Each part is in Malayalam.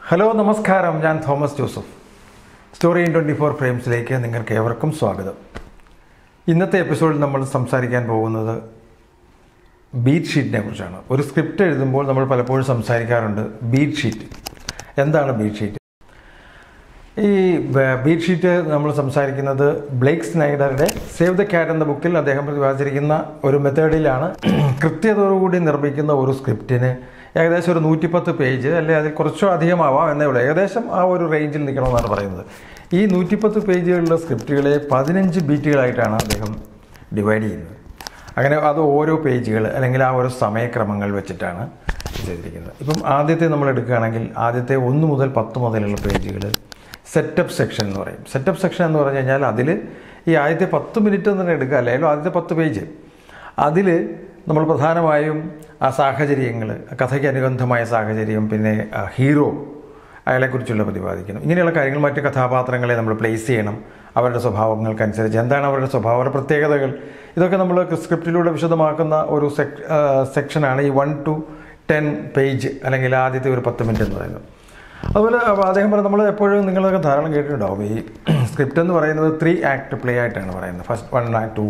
ഹലോ നമസ്കാരം ഞാൻ Thomas Joseph story in twenty four ഫ്രെയിംസിലേക്ക് നിങ്ങൾക്ക് ഏവർക്കും സ്വാഗതം ഇന്നത്തെ എപ്പിസോഡിൽ നമ്മൾ സംസാരിക്കാൻ പോകുന്നത് ബീറ്റ് ഷീറ്റിനെ കുറിച്ചാണ് ഒരു സ്ക്രിപ്റ്റ് എഴുതുമ്പോൾ നമ്മൾ പലപ്പോഴും സംസാരിക്കാറുണ്ട് ബീറ്റ് ഷീറ്റ് എന്താണ് ബീറ്റ് ഷീറ്റ് ഈ ബ- ബീറ്റ് ഷീറ്റ് നമ്മൾ സംസാരിക്കുന്നത് ബ്ലേക്ക് സ്നൈഡറുടെ സേവ് ദ ക്യാറ്റ് എന്ന ബുക്കിൽ അദ്ദേഹം പ്രതിപാദിച്ചിരിക്കുന്ന ഒരു മെത്തേഡിലാണ് കൃത്യതയോടുകൂടി നിർമ്മിക്കുന്ന ഒരു സ്ക്രിപ്റ്റിന് ഏകദേശം ഒരു നൂറ്റിപ്പത്ത് പേജ് അല്ലെ അതിൽ കുറച്ചോ അധികമാവാം എന്നേ ഉള്ളൂ ഏകദേശം ആ ഒരു റേഞ്ചിൽ നിൽക്കണമെന്നാണ് പറയുന്നത് ഈ നൂറ്റിപ്പത്ത് പേജുകളിലെ സ്ക്രിപ്റ്റുകളെ പതിനഞ്ച് ബീറ്റുകളായിട്ടാണ് അദ്ദേഹം ഡിവൈഡ് ചെയ്യുന്നത് അങ്ങനെ അത് ഓരോ പേജുകൾ അല്ലെങ്കിൽ ആ ഓരോ സമയക്രമങ്ങൾ വെച്ചിട്ടാണ് ചെയ്തിരിക്കുന്നത് ഇപ്പം ആദ്യത്തെ നമ്മൾ എടുക്കുകയാണെങ്കിൽ ആദ്യത്തെ ഒന്ന് മുതൽ പത്ത് മുതലുള്ള പേജുകൾ സെറ്റപ്പ് സെക്ഷൻ എന്ന് പറയും സെറ്റപ്പ് സെക്ഷൻ എന്ന് പറഞ്ഞു കഴിഞ്ഞാൽ അതിൽ ഈ ആദ്യത്തെ പത്ത് മിനിറ്റ് തന്നെ എടുക്കുക അല്ലെങ്കിൽ ആദ്യത്തെ പത്ത് പേജ് അതിൽ നമ്മൾ പ്രധാനമായും ആ സാഹചര്യങ്ങൾ കഥയ്ക്ക് അനുബന്ധമായ സാഹചര്യം പിന്നെ ആ, ഹീറോ അയാളെക്കുറിച്ചുള്ള പ്രതിപാദിക്കണം ഇങ്ങനെയുള്ള കാര്യങ്ങൾ മറ്റ് കഥാപാത്രങ്ങളെ നമ്മൾ പ്ലേസ് ചെയ്യണം അവരുടെ സ്വഭാവങ്ങൾക്കനുസരിച്ച് എന്താണ് അവരുടെ സ്വഭാവ അവരുടെ പ്രത്യേകതകൾ ഇതൊക്കെ നമ്മൾ സ്ക്രിപ്റ്റിലൂടെ വിശദമാക്കുന്ന ഒരു സെക് ആ, സെക്ഷനാണ് ഈ വൺ ടു ടെൻ പേജ് അല്ലെങ്കിൽ ആദ്യത്തെ ഒരു പത്ത് മിനിറ്റ് എന്ന് പറയുന്നത് അതുപോലെ അപ്പോൾ അദ്ദേഹം പറഞ്ഞ നമ്മൾ എപ്പോഴും നിങ്ങളൊക്കെ ധാരാളം കേട്ടിട്ടുണ്ടാവും ഈ സ്ക്രിപ്റ്റ് എന്ന് പറയുന്നത് ത്രീ ആക്ട് പ്ലേ ആയിട്ടാണ് പറയുന്നത് first one act two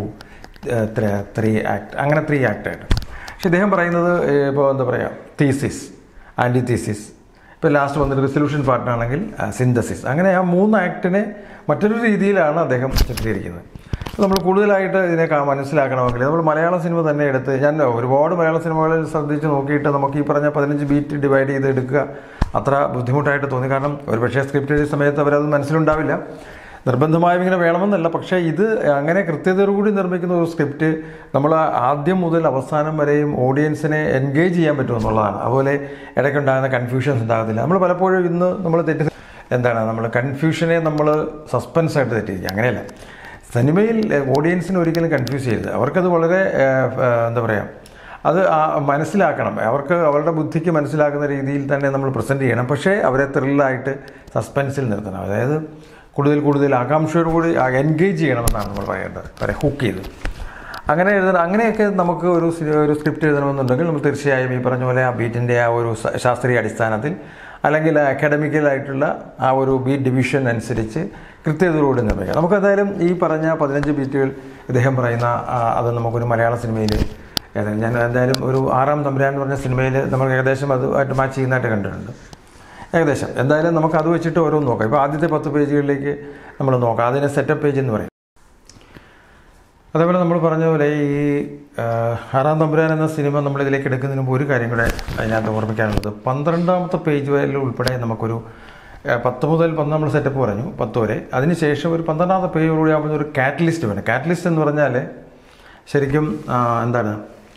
three act അങ്ങനെ ത്രീ ആക്ട് ആയിട്ട് പക്ഷെ ഇദ്ദേഹം പറയുന്നത് ഇപ്പോൾ എന്താ പറയുക തീസിസ് ആൻറ്റി തീസിസ് ഇപ്പോൾ ലാസ്റ്റ് വന്നിട്ട് റിസൊല്യൂഷൻ പാർട്ടാണെങ്കിൽ സിന്തസിസ് അങ്ങനെ ആ മൂന്ന് ആക്ടിനെ മറ്റൊരു രീതിയിലാണ് അദ്ദേഹം ചിത്രീകരിക്കുന്നത് അപ്പോൾ നമ്മൾ കൂടുതലായിട്ട് ഇതിനെ കാ- മനസ്സിലാക്കണമെങ്കിൽ നമ്മൾ മലയാള സിനിമ തന്നെ എടുത്ത് ഞാൻ ഒരുപാട് മലയാള സിനിമകളിൽ ശ്രദ്ധിച്ച് നോക്കിയിട്ട് നമുക്ക് ഈ പറഞ്ഞ പതിനഞ്ച് ബീറ്റ് ഡിവൈഡ് ചെയ്ത് എടുക്കുക അത്ര ബുദ്ധിമുട്ടായിട്ട് തോന്നി കാരണം ഒരു പക്ഷേ സ്ക്രിപ്റ്റ് എഴുതിയ സമയത്ത് അവരത് മനസ്സിലുണ്ടാവില്ല നിർബന്ധമായും ഇങ്ങനെ വേണമെന്നല്ല പക്ഷേ ഇത് അങ്ങനെ കൃത്യതയോടുകൂടി നിർമ്മിക്കുന്ന ഒരു സ്ക്രിപ്റ്റ് നമ്മൾ ആദ്യം മുതൽ അവസാനം വരെയും ഓഡിയൻസിനെ എൻഗേജ് ചെയ്യാൻ പറ്റുമെന്നുള്ളതാണ് അതുപോലെ ഇടയ്ക്കുണ്ടാകുന്ന കൺഫ്യൂഷൻസ് ഉണ്ടാകത്തില്ല നമ്മൾ പലപ്പോഴും ഇന്ന് നമ്മൾ തെറ്റി എന്താണ് നമ്മൾ കൺഫ്യൂഷനെ നമ്മൾ സസ്പെൻസ് ആയിട്ട് തെറ്റിയിരിക്കുക അങ്ങനെയല്ല സിനിമയിൽ ഓഡിയൻസിനെ ഒരിക്കലും കൺഫ്യൂസ് ചെയ്യരുത് അവർക്കത് വളരെ ഏഹ്, ഏഹ്, എന്താ പറയുക അത് ആ മനസ്സിലാക്കണം അവർക്ക് അവരുടെ ബുദ്ധിക്ക് മനസ്സിലാക്കുന്ന രീതിയിൽ തന്നെ നമ്മൾ പ്രസൻറ്റ് ചെയ്യണം പക്ഷേ അവരെ ത്രില്ലായിട്ട് സസ്പെൻസിൽ നിർത്തണം അതായത് കൂടുതൽ കൂടുതൽ ആകാംക്ഷയോടുകൂടി എൻഗേജ് ചെയ്യണമെന്നാണ് നമ്മൾ പറയേണ്ടത് അവരെ ഹുക്ക് ചെയ്ത് അങ്ങനെ എഴുതണം അങ്ങനെയൊക്കെ നമുക്ക് ഒരു സി- ഒരു സ്ക്രിപ്റ്റ് എഴുതണമെന്നുണ്ടെങ്കിൽ നമ്മൾ തീർച്ചയായും ഈ പറഞ്ഞ പോലെ ആ ബീറ്റിൻ്റെ ആ ഒരു സ- ശാസ്ത്രീയ അടിസ്ഥാനത്തിൽ അല്ലെങ്കിൽ അക്കാഡമിക്കലായിട്ടുള്ള ആ ഒരു ബീറ്റ് ഡിവിഷൻ അനുസരിച്ച് കൃത്യതയോടുകൂടി നിർമ്മിക്കാം നമുക്ക് എന്തായാലും ഈ പറഞ്ഞ പതിനഞ്ച് ബീറ്റുകൾ ഇദ്ദേഹം പറയുന്ന ആ, അത് നമുക്കൊരു മലയാള സിനിമയിൽ ഏതായാലും ഞാൻ എന്തായാലും ഒരു ആറാം തമ്പുരാൻ എന്ന് പറഞ്ഞ സിനിമയിൽ നമ്മൾ ഏകദേശം അതുമായിട്ട് മാച്ച് ചെയ്യുന്നതായിട്ട് കണ്ടിട്ടുണ്ട് ഏകദേശം എന്തായാലും നമുക്ക് അത് വെച്ചിട്ട് ഓരോന്ന് നോക്കാം ഇപ്പോൾ ആദ്യത്തെ പത്ത് പേജുകളിലേക്ക് നമ്മൾ നോക്കാം അതിനെ സെറ്റപ്പ് പേജ് എന്ന് പറയും അതേപോലെ നമ്മൾ പറഞ്ഞ പോലെ ഈ ആ, ആറാം തമ്പുരാൻ എന്ന സിനിമ നമ്മൾ ഇതിലേക്ക് എടുക്കുന്നതിന് മുമ്പ് ഒരു കാര്യം കൂടെ അതിനകത്ത് ഓർമ്മിക്കാനുള്ളത് പന്ത്രണ്ടാമത്തെ പേജ് വരെ ഉൾപ്പെടെ നമുക്കൊരു ആ, പത്ത് മുതൽ പത്ത് നമ്മൾ സെറ്റപ്പ് പറഞ്ഞു പത്ത് വരെ അതിനുശേഷം ഒരു പന്ത്രണ്ടാമത്തെ പേജോടുകൂടി ആകുമ്പോൾ ഒരു കാറ്റലിസ്റ്റ് വേണം കാറ്റലിസ്റ്റ് എന്ന് പറഞ്ഞാൽ ശരിക്കും ആ, എന്താണ്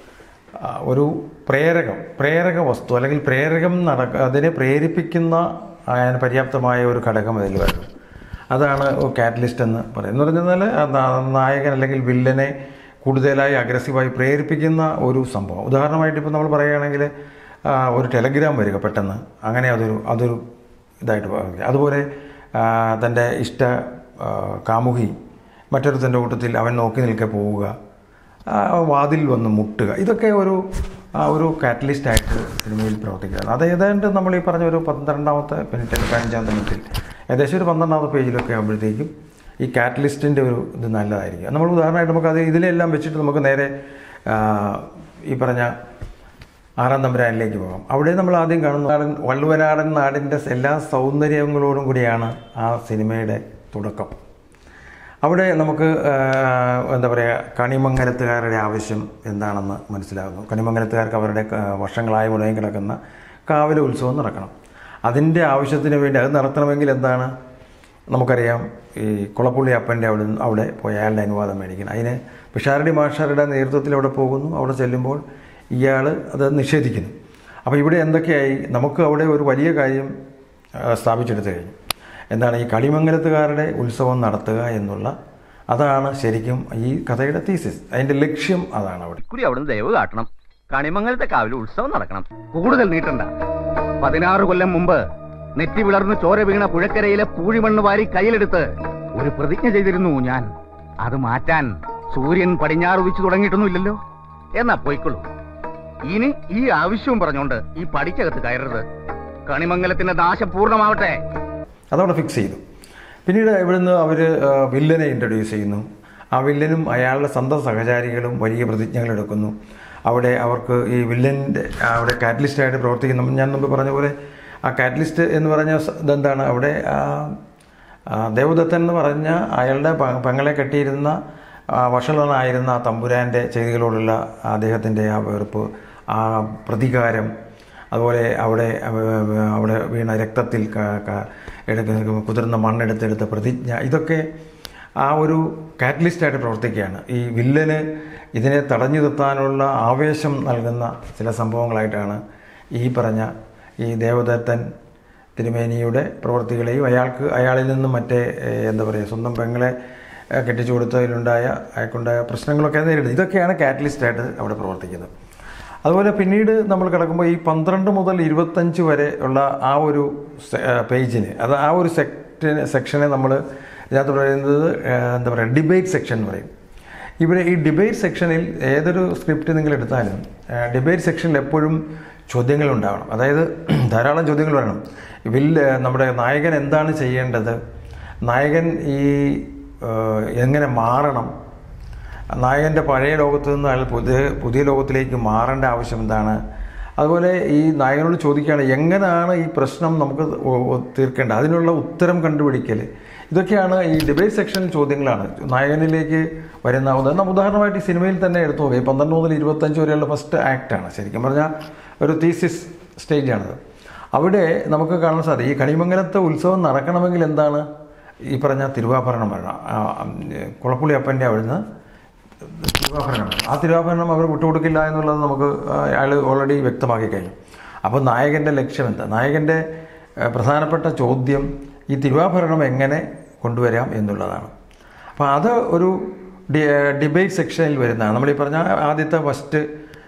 ആ, ഒരു പ്രേരകം പ്രേരക വസ്തു അല്ലെങ്കിൽ പ്രേരകം നടക്ക അതിനെ പ്രേരിപ്പിക്കുന്ന ആ, പര്യാപ്തമായ ഒരു ഘടകം അതിൽ വരണം അതാണ് കാറ്റലിസ്റ്റ് എന്ന് പറയുന്നത് എന്ന് പറഞ്ഞാൽ ആ നാ- നായകൻ അല്ലെങ്കിൽ വില്ലനെ കൂടുതലായി അഗ്രസീവായി പ്രേരിപ്പിക്കുന്ന ഒരു സംഭവം ഉദാഹരണമായിട്ട് ഇപ്പോൾ നമ്മൾ പറയുകയാണെങ്കിൽ ആ, ഒരു ടെലഗ്രാം വരിക പെട്ടെന്ന് അങ്ങനെ അതൊരു അതൊരു ഇതായിട്ട് പറയുക അതുപോലെ ആ, തൻ്റെ ഇഷ്ട ആ, കാമുകി മറ്റൊരുത്തൻ്റെ കൂട്ടത്തിൽ അവൻ നോക്കി നിൽക്കെ പോവുക ആ, വാതിൽ വന്ന് മുട്ടുക ഇതൊക്കെ ഒരു ആ, ഒരു കാറ്റലിസ്റ്റ് ആയിട്ട് സിനിമയിൽ പ്രവർത്തിക്കുകയാണ് അത് ഏതാണ്ട് നമ്മൾ ഈ പറഞ്ഞ ഒരു പന്ത്രണ്ടാമത്തെ മിനിറ്റ് പതിനഞ്ചാമത്തെ മിനിറ്റിൽ ഏകദേശം ഒരു പന്ത്രണ്ടാമത്തെ പേജിലൊക്കെ ആകുമ്പോഴത്തേക്കും ഈ കാറ്റലിസ്റ്റിൻ്റെ ഒരു ഇത് നല്ലതായിരിക്കും നമ്മൾ ഉദാഹരണമായിട്ട് നമുക്ക് അത് ഇതിലെല്ലാം വെച്ചിട്ട് നമുക്ക് നേരെ ആ, ഈ പറഞ്ഞ ആറാം തമ്പുരാനിലേക്ക് പോകാം അവിടെ നമ്മൾ ആദ്യം കാണുന്ന നാടൻ വള്ളുവനാടൻ നാടിൻ്റെ എല്ലാ സൗന്ദര്യങ്ങളോടും കൂടിയാണ് ആ സിനിമയുടെ തുടക്കം അവിടെ നമുക്ക് ആ, എന്താ പറയുക കണിമംഗലത്തുകാരുടെ ആവശ്യം എന്താണെന്ന് മനസ്സിലാകുന്നു കണിമംഗലത്തുകാർക്ക് അവരുടെ ആ, വർഷങ്ങളായി മുഴുവൻ കിടക്കുന്ന കാവല ഉത്സവം നടക്കണം അതിൻ്റെ ആവശ്യത്തിന് വേണ്ടി അത് നടത്തണമെങ്കിൽ എന്താണ് നമുക്കറിയാം ഈ കുളപ്പുള്ളി അപ്പൻ്റെ അവിടെ നിന്ന് അവിടെ പോയി അയാളുടെ അനുവാദം മേടിക്കണം അതിന് പിഷാരടി മാഷാരുടെ നേതൃത്വത്തിൽ അവിടെ പോകുന്നു അവിടെ ചെല്ലുമ്പോൾ ഇയാൾ അത് നിഷേധിക്കുന്നു അപ്പോൾ ഇവിടെ എന്തൊക്കെയായി നമുക്ക് അവിടെ ഒരു വലിയ കാര്യം ആ, സ്ഥാപിച്ചെടുത്ത് കഴിഞ്ഞു എന്താണ് ഈ കളിമംഗലത്തുകാരുടെ ഉത്സവം നടത്തുക എന്നുള്ള അതാണ് ശരിക്കും ഈ കഥയുടെ തീസിസ് അതിൻ്റെ ലക്ഷ്യം അതാണ് അവിടെ ഇക്കുറി അവിടുന്ന് ദയവ് കാട്ടണം കണിമംഗലത്തെ കാവിൽ ഉത്സവം നടക്കണം കൂടുതൽ നീട്ടണ്ട പതിനാറ് കൊല്ലം മുമ്പ് നെറ്റി വിളർന്ന് ചോര വീണ പുഴക്കരയിലെ പൂഴിമണ്ണ് വാരി കയ്യിലെടുത്ത് ഒരു പ്രതിജ്ഞ ചെയ്തിരുന്നു ഞാൻ അത് മാറ്റാൻ സൂര്യൻ പടിഞ്ഞാറ് ഉദിച്ചു തുടങ്ങിയിട്ടൊന്നുമില്ലല്ലോ എന്നാ പോയിക്കൊള്ളൂ ഇനി ഈ ആവശ്യവും പറഞ്ഞുകൊണ്ട് ഈ പടിക്കകത്ത് കയറരുത് കണിമംഗലത്തിന്റെ നാശം പൂർണ്ണമാവട്ടെ അതവിടെ ഫിക്സ് ചെയ്തു പിന്നീട് ഇവിടുന്ന് അവർ വില്ലനെ ഇൻട്രൊഡ്യൂസ് ചെയ്യുന്നു ആ വില്ലനും അയാളുടെ സ്വന്തം സഹചാരികളും വലിയ പ്രതിജ്ഞകൾ എടുക്കുന്നു അവിടെ അവർക്ക് ഈ വില്ലൻ്റെ അവിടെ കാറ്റലിസ്റ്റായിട്ട് പ്രവർത്തിക്കുന്ന ഞാൻ മുമ്പ് പറഞ്ഞ പോലെ ആ കാറ്റലിസ്റ്റ് എന്ന് പറഞ്ഞ സ- ഇതെന്താണ് അവിടെ ആ, ആ, ദേവദത്തൻ എന്ന് പറഞ്ഞ അയാളുടെ പ- പെങ്ങളെ കെട്ടിയിരുന്ന ആ, വഷളനായിരുന്ന ആ തമ്പുരാൻ്റെ ചെയ്തികളോടുള്ള അദ്ദേഹത്തിൻ്റെ ആ വെറുപ്പ് ആ പ്രതികാരം അതുപോലെ അവിടെ അവ- അവിടെ വീണ രക്തത്തിൽ ക- ക- എടുക്കുന്ന കുതിർന്ന മണ്ണെടുത്തെടുത്ത പ്രതിജ്ഞ ഇതൊക്കെ ആ ഒരു കാറ്റലിസ്റ്റായിട്ട് പ്രവർത്തിക്കുകയാണ് ഈ വില്ലന് ഇതിനെ തടഞ്ഞു നിർത്താനുള്ള ആവേശം നൽകുന്ന ചില സംഭവങ്ങളായിട്ടാണ് ഈ പറഞ്ഞ ഈ ദേവദത്തൻ തിരുമേനിയുടെ പ്രവൃത്തികളെയും അയാൾക്ക് അയാളിൽ നിന്നും മറ്റേ ഏഹ്, എന്താ പറയുക സ്വന്തം പെങ്ങളെ ഏഹ്, കെട്ടിച്ചു കൊടുത്തതിലുണ്ടായ അയാൾക്കുണ്ടായ പ്രശ്നങ്ങളൊക്കെ നേരിടുന്നത് ഇതൊക്കെയാണ് കാറ്റലിസ്റ്റായിട്ട് അവിടെ പ്രവർത്തിക്കുന്നത് അതുപോലെ പിന്നീട് നമ്മൾ കിടക്കുമ്പോൾ ഈ പന്ത്രണ്ട് മുതൽ ഇരുപത്തഞ്ച് വരെ ഉള്ള ആ ഒരു സെ- ഏഹ്, പേജിന് അത് ആ ഒരു സെക്ടന് സെക്ഷനെ നമ്മൾ ഇതിനകത്ത് പറയുന്നത് ഏഹ്, എന്താ പറയുക ഡിബേറ്റ് സെക്ഷൻ എന്ന് പറയും ഇവിടെ ഈ ഡിബേറ്റ് സെക്ഷനിൽ ഏതൊരു സ്ക്രിപ്റ്റ് നിങ്ങൾ എടുത്താലും ഡിബേറ്റ് സെക്ഷനിൽ എപ്പോഴും ചോദ്യങ്ങൾ ഉണ്ടാവണം അതായത് ധാരാളം ചോദ്യങ്ങൾ വരണം വില്ല് നമ്മുടെ നായകൻ എന്താണ് ചെയ്യേണ്ടത് നായകൻ ഈ ഏഹ്, എങ്ങനെ മാറണം നായകൻ്റെ പഴയ ലോകത്ത് നിന്ന് അയാൾ പുതിയ പുതിയ ലോകത്തിലേക്ക് മാറേണ്ട ആവശ്യം എന്താണ് അതുപോലെ ഈ നായകനോട് ചോദിക്കുകയാണ് എങ്ങനെയാണ് ഈ പ്രശ്നം നമുക്ക് ഒ- ഒ- തീർക്കേണ്ടത് അതിനുള്ള ഉത്തരം കണ്ടുപിടിക്കൽ ഇതൊക്കെയാണ് ഈ ഡിബേറ്റ് സെക്ഷനിൽ ചോദ്യങ്ങളാണ് നായകനിലേക്ക് വരുന്ന ഉദാഹരണം ഉദാഹരണമായിട്ട് ഈ സിനിമയിൽ തന്നെ എടുത്തു നോക്കുക ഈ പന്ത്രണ്ട് മുതൽ ഇരുപത്തഞ്ച് വരെയുള്ള ഫസ്റ്റ് ആക്റ്റാണ് ശരിക്കും പറഞ്ഞാൽ ഒരു തീസിസ് സ്റ്റേജാണത് അവിടെ നമുക്ക് കാണാൻ സാധിക്കും ഈ കണിമംഗലത്തെ ഉത്സവം നടക്കണമെങ്കിൽ എന്താണ് ഈ പറഞ്ഞ തിരുവാഭരണം വരണം ആ, ഉം, കുളപ്പുള്ളി അപ്പൻ്റെ അവിടുന്ന് തിരുവാഭരണം ആ തിരുവാഭരണം അവർ വിട്ടുകൊടുക്കില്ല എന്നുള്ളത് നമുക്ക് അയാൾ ഓൾറെഡി വ്യക്തമാക്കി കഴിഞ്ഞു അപ്പോൾ നായകൻ്റെ ലക്ഷ്യം എന്താ നായകൻ്റെ ഏഹ്, പ്രധാനപ്പെട്ട ചോദ്യം ഈ തിരുവാഭരണം എങ്ങനെ കൊണ്ടുവരാം എന്നുള്ളതാണ് അപ്പോൾ അത് ഒരു ഡി ഡിബേറ്റ് സെക്ഷനിൽ വരുന്നതാണ് നമ്മൾ ഈ പറഞ്ഞ ആദ്യത്തെ ഫസ്റ്റ്